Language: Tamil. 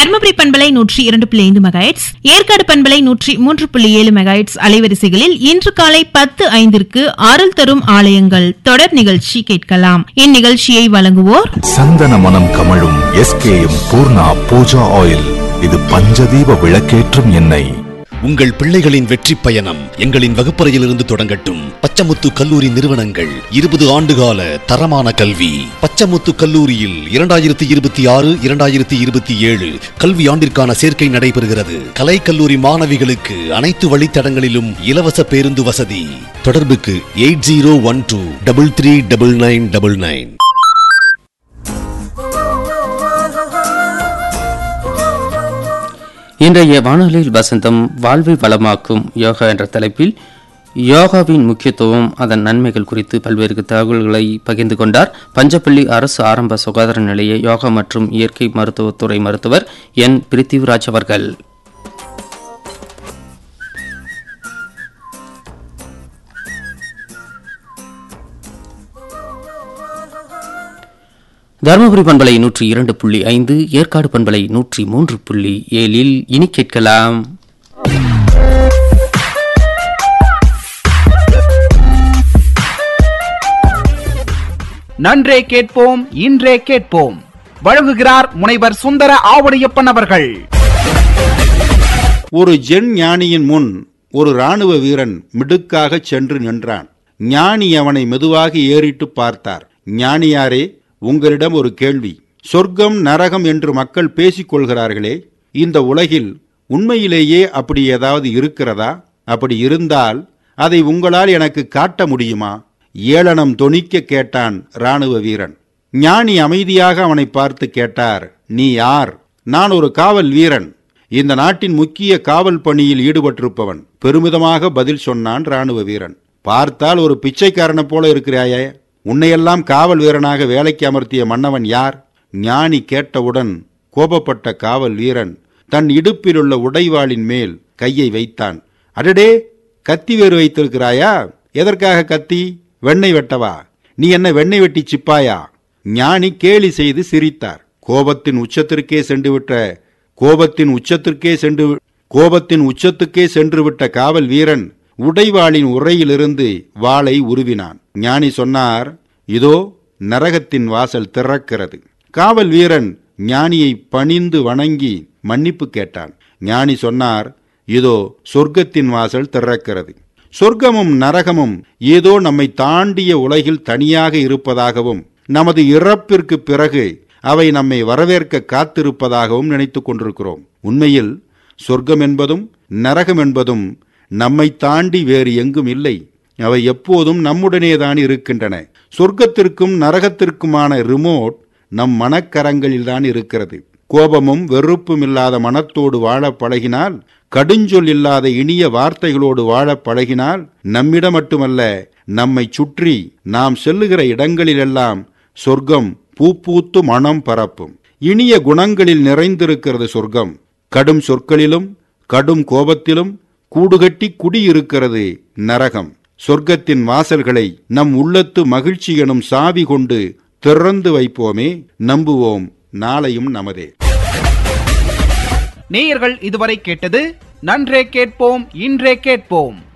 தருமபுரி பண்பலை நூற்றி இரண்டு புள்ளி ஐந்து மெகாஹெட்ஸ் ஏற்காடு பண்பலை நூற்றி மூன்று புள்ளி ஏழு மெகாஹெட்ஸ் அலைவரிசைகளில் இன்று காலை பத்து ஐந்திற்கு அருள் தரும் ஆலயங்கள் தொடர் நிகழ்ச்சி கேட்கலாம் இந்நிகழ்ச்சியை வழங்குவோர் சந்தன மனம் கமழும் எஸ்கேஎம் பூர்ணா பூஜா ஆயில் இது பஞ்சதீப விளக்கேற்றும் எண்ணெய் உங்கள் பிள்ளைகளின் வெற்றி பயணம் எங்களின் வகுப்பறையிலிருந்து தொடங்கட்டும் பச்சமுத்து கல்லூரி நிறுவனங்கள் இருபது ஆண்டுகால தரமான கல்வி பச்சமுத்து கல்லூரியில் இரண்டாயிரத்தி இருபத்தி ஆறு இரண்டாயிரத்தி இருபத்தி ஏழு கல்வி ஆண்டிற்கான சேர்க்கை நடைபெறுகிறது கலை கல்லூரி மாணவிகளுக்கு அனைத்து வழித்தடங்களிலும் இலவச பேருந்து வசதி தொடர்புக்கு eight zero one two double three double nine double nine இன்றைய வானொலியில் வசந்தம் வாழ்வை வளமாக்கும் யோகா என்ற தலைப்பில் யோகாவின் முக்கியத்துவம் அதன் நன்மைகள் குறித்து பல்வேறு தகவல்களை பகிர்ந்து கொண்டார் பஞ்சப்பள்ளி அரசு ஆரம்ப சுகாதார நிலைய யோகா மற்றும் இயற்கை மருத்துவத்துறை மருத்துவர் என் பிரித்திவ்ராஜ் அவர்கள் தருமபுரி பண்பலை நூற்றி இரண்டு புள்ளி ஐந்து ஏற்காடு பண்பலை நூற்றி மூன்று புள்ளி ஏழில் இனி கேட்கலாம் நன்றே கேட்போம் இன்றே கேட்போம் வழங்குகிறார் முனைவர் சுந்தர ஆவுடையப்பன் அவர்கள் ஒரு ஜென் ஞானியின் முன் ஒரு ராணுவ வீரன் மிடுக்காக சென்று நின்றான் ஞானி அவனை மெதுவாக ஏறிட்டு பார்த்தார் ஞானியாரே உங்களிடம் ஒரு கேள்வி சொர்க்கம் நரகம் என்று மக்கள் பேசிக் கொள்கிறார்களே இந்த உலகில் உண்மையிலேயே அப்படி ஏதாவது இருக்கிறதா அப்படி இருந்தால் அதை உங்களால் எனக்கு காட்ட முடியுமா ஏளனம் தொனிக்க கேட்டான் ராணுவ வீரன் ஞானி அமைதியாக அவனை பார்த்து கேட்டார் நீ யார் நான் ஒரு காவல் வீரன் இந்த நாட்டின் முக்கிய காவல் பணியில் ஈடுபட்டிருப்பவன் பெருமிதமாக பதில் சொன்னான் ராணுவ வீரன் பார்த்தால் ஒரு பிச்சைக்காரனை போல இருக்கிறாயே உன்னையெல்லாம் காவல் வீரனாக வேலைக்கு அமர்த்திய மன்னவன் யார் ஞானி கேட்டவுடன் கோபப்பட்ட காவல் வீரன் தன் இடுப்பிலுள்ள உடைவாளின் மேல் கையை வைத்தான் அடடே கத்தி வேறு வைத்திருக்கிறாயா எதற்காக கத்தி வெண்ணெய் வெட்டவா நீ என்ன வெண்ணெய் வெட்டி சிப்பாயா ஞானி கேலி செய்து சிரித்தார் கோபத்தின் உச்சத்திற்கே சென்றுவிட்ட கோபத்தின் உச்சத்திற்கே சென்று கோபத்தின் உச்சத்துக்கே சென்றுவிட்ட காவல் வீரன் உடைவாளின் உரையிலிருந்து வாளை உருவினான் ஞானி சொன்னார் இதோ நரகத்தின் வாசல் திறக்கிறது காவல் வீரன் ஞானியை பணிந்து வணங்கி மன்னிப்பு கேட்டான் ஞானி சொன்னார் இதோ சொர்க்கத்தின் வாசல் திறக்கிறது சொர்க்கமும் நரகமும் ஏதோ நம்மை தாண்டிய உலகில் தனியாக இருப்பதாகவும் நமது இறப்பிற்கு பிறகு அவை நம்மை வரவேற்க காத்திருப்பதாகவும் நினைத்துக் கொண்டிருக்கிறோம் உண்மையில் சொர்க்கம் என்பதும் நரகம் என்பதும் நம்மை தாண்டி வேறு எங்கும் இல்லை அவை எப்போதும் நம்முடனேதான் இருக்கின்றன சொர்க்கத்திற்கும் நரகத்திற்குமான ரிமோட் நம் மனக்கரங்களில்தான் இருக்கிறது கோபமும் வெறுப்பும் இல்லாத மனத்தோடு வாழ பழகினால் கடுஞ்சொல் இல்லாத இனிய வார்த்தைகளோடு வாழ பழகினால் நம்மிடம் மட்டுமல்ல நம்மை சுற்றி நாம் செல்லுகிற இடங்களிலெல்லாம் சொர்க்கம் பூப்பூத்து மனம் பரப்பும் இனிய குணங்களில் நிறைந்திருக்கிறது சொர்க்கம் கடும் சொற்களிலும் கடும் கோபத்திலும் கூடுகட்டி குடியிருக்கிறது நரகம் சொர்க்கத்தின் வாசல்களை நம் உள்ளத்து மகிழ்ச்சி எனும் சாவி கொண்டு திறந்து வைப்போமே நம்புவோம் நாளையும் நமதே நேயர்கள் இதுவரை கேட்டது நன்றே கேட்போம் இன்றே கேட்போம்